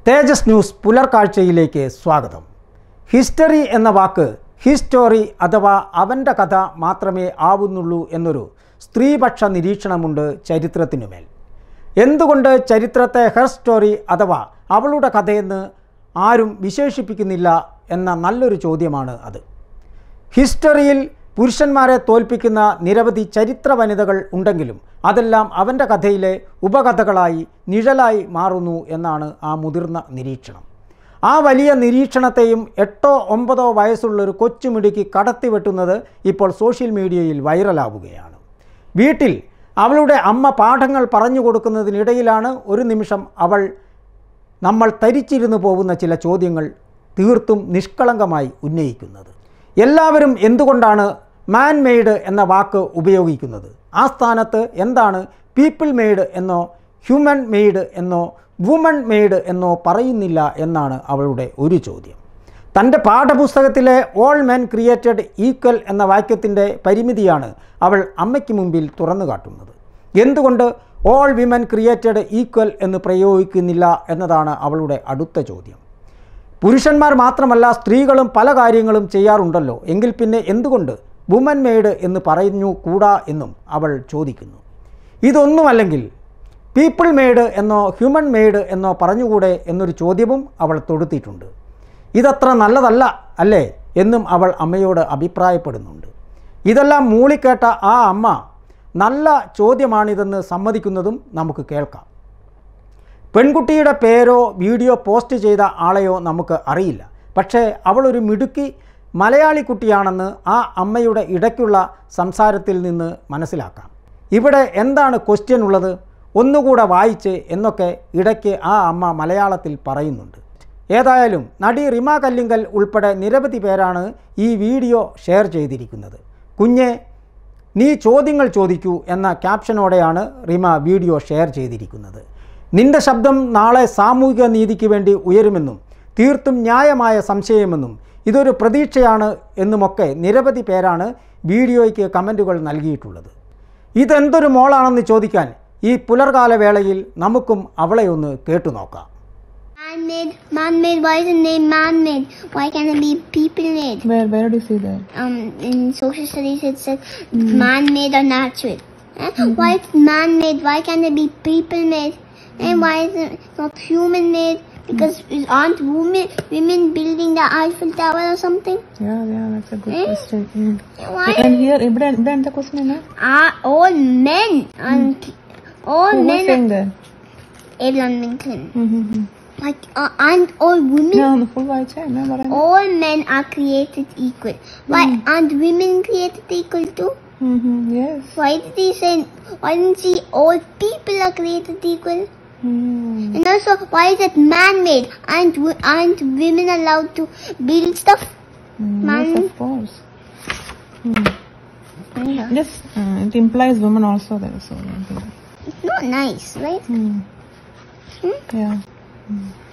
തേജസ് news പുലർക്കാഴ്ചയിലേക്ക് സ്വാഗതം history എന്ന വാക്ക് history അഥവാ അവൻ്റെ കഥ മാത്രമേ ആവുന്നുള്ളൂ എന്നൊരു സ്ത്രീപക്ഷ നിരീക്ഷണമുണ്ട് ചരിത്രത്തിനുമേൽ എന്തുകൊണ്ട് ചരിത്രത്തെ ഹെർ സ്റ്റോറി അഥവാ അവളുടെ കഥയെന്ന് ആരും വിശേഷിപ്പിക്കുന്നില്ല എന്ന നല്ലൊരു ചോദ്യമാണ് അത് ഹിസ്റ്ററിയിൽ പുരുഷന്മാരെ തോൽപ്പിക്കുന്ന നിരവധി ചരിത്ര വനിതകൾ ഉണ്ടെങ്കിലും അതെല്ലാം അവൻ്റെ കഥയിലെ ഉപകഥകളായി നിഴലായി മാറുന്നു എന്നാണ് ആ മുതിർന്ന നിരീക്ഷണം ആ വലിയ നിരീക്ഷണത്തെയും എട്ടോ ഒമ്പതോ വയസ്സുള്ളൊരു കൊച്ചുമിടുക്കി കടത്തിവെട്ടുന്നത് ഇപ്പോൾ സോഷ്യൽ മീഡിയയിൽ വൈറലാവുകയാണ് വീട്ടിൽ അവളുടെ അമ്മ പാഠങ്ങൾ പറഞ്ഞു കൊടുക്കുന്നതിനിടയിലാണ് ഒരു നിമിഷം അവൾ നമ്മൾ തരിച്ചിരുന്നു പോകുന്ന ചില ചോദ്യങ്ങൾ തീർത്തും നിഷ്കളങ്കമായി ഉന്നയിക്കുന്നത് എല്ലാവരും എന്തുകൊണ്ടാണ് മാൻ മെയ്ഡ് എന്ന വാക്ക് ഉപയോഗിക്കുന്നത് ആ സ്ഥാനത്ത് എന്താണ് പീപ്പിൾ മെയ്ഡ് എന്നോ ഹ്യൂമൻ മെയ്ഡ് എന്നോ വുമൺ മെയ്ഡ് എന്നോ പറയുന്നില്ല എന്നാണ് അവളുടെ ഒരു ചോദ്യം തൻ്റെ പാഠപുസ്തകത്തിലെ ഓൾ മെൻ ക്രിയേറ്റഡ് ഈക്വൽ എന്ന വാക്യത്തിൻ്റെ പരിമിതിയാണ് അവൾ അമ്മയ്ക്ക് മുമ്പിൽ തുറന്നു കാട്ടുന്നത് എന്തുകൊണ്ട് ഓൾ വിമൻ ക്രിയേറ്റഡ് ഈക്വൽ എന്ന് പ്രയോഗിക്കുന്നില്ല എന്നതാണ് അവളുടെ അടുത്ത ചോദ്യം പുരുഷന്മാർ മാത്രമല്ല സ്ത്രീകളും പല കാര്യങ്ങളും ചെയ്യാറുണ്ടല്ലോ എങ്കിൽ പിന്നെ എന്തുകൊണ്ട് വുമൻ മെയ്ഡ് എന്ന് പറഞ്ഞു കൂടാ എന്നും അവൾ ചോദിക്കുന്നു ഇതൊന്നുമല്ലെങ്കിൽ പീപ്പിൾ മെയ്ഡ് എന്നോ ഹ്യൂമൻ മെയ്ഡ് എന്നോ പറഞ്ഞുകൂടെ എന്നൊരു ചോദ്യവും അവൾ തൊടുത്തിട്ടുണ്ട് ഇതത്ര നല്ലതല്ല അല്ലേ എന്നും അവൾ അമ്മയോട് അഭിപ്രായപ്പെടുന്നുണ്ട് ഇതെല്ലാം മൂളിക്കേട്ട ആ അമ്മ നല്ല ചോദ്യമാണിതെന്ന് സമ്മതിക്കുന്നതും നമുക്ക് കേൾക്കാം പെൺകുട്ടിയുടെ പേരോ വീഡിയോ പോസ്റ്റ് ചെയ്ത ആളെയോ നമുക്ക് അറിയില്ല പക്ഷേ അവളൊരു മിടുക്കി മലയാളി കുട്ടിയാണെന്ന് ആ അമ്മയുടെ ഇടയ്ക്കുള്ള സംസാരത്തിൽ നിന്ന് മനസ്സിലാക്കാം ഇവിടെ എന്താണ് ക്വസ്റ്റ്യൻ ഉള്ളത് ഒന്നുകൂടെ വായിച്ച് എന്നൊക്കെ ഇടയ്ക്ക് ആ അമ്മ മലയാളത്തിൽ പറയുന്നുണ്ട് ഏതായാലും നടി റിമ കല്ലിങ്കൽ ഉൾപ്പെടെ നിരവധി പേരാണ് ഈ വീഡിയോ ഷെയർ ചെയ്തിരിക്കുന്നത് കുഞ്ഞെ നീ ചോദ്യങ്ങൾ ചോദിക്കൂ എന്ന ക്യാപ്ഷനോടെയാണ് റിമ വീഡിയോ ഷെയർ ചെയ്തിരിക്കുന്നത് നിന്റെ ശബ്ദം നാളെ സാമൂഹിക നീതിക്ക് വേണ്ടി ഉയരുമെന്നും തീർത്തും ന്യായമായ സംശയമെന്നും ഇതൊരു പ്രതീക്ഷയാണ് എന്നുമൊക്കെ നിരവധി പേരാണ് വീഡിയോയ്ക്ക് കമൻറ്റുകൾ നൽകിയിട്ടുള്ളത് ഇതെന്തൊരു മോളാണെന്ന് ചോദിക്കാൻ ഈ പുലർകാല വേളയിൽ നമുക്കും അവളെ ഒന്ന് കേട്ടു നോക്കാം Man-made, man-made. Why is the name man-made? Why can't it be people-made? Where where do you see that? Um, in social studies it says man-made or natural. Eh? Why it's man-made? Why can't it be people-made? And why is it not human-made? Because aren't women women building the Eiffel Tower or something? Yeah, yeah, that's a good Eh? question. Mm. Why And here, ഇവിടെ ഇവിടെ എന്താ question എന്നാ? are all men and all Who was men saying that? Abraham Lincoln? Mm-hmm. Like uh, aren't all women ഞാൻ ഒന്ന് full വായിച്ചേ എന്നാ പറയുന്നത്? all men are created equal. Why aren't women created equal too? Mhm, Yes. Why did he say? Why didn't he all people are created equal? Mm. And also, why is it man-made? Aren't wo- aren't women allowed to build stuff? Mm, Man- Yes, of course. Mm. Yes, uh, it implies women also there. So, It's not nice, right? mm. Hmm? yeah.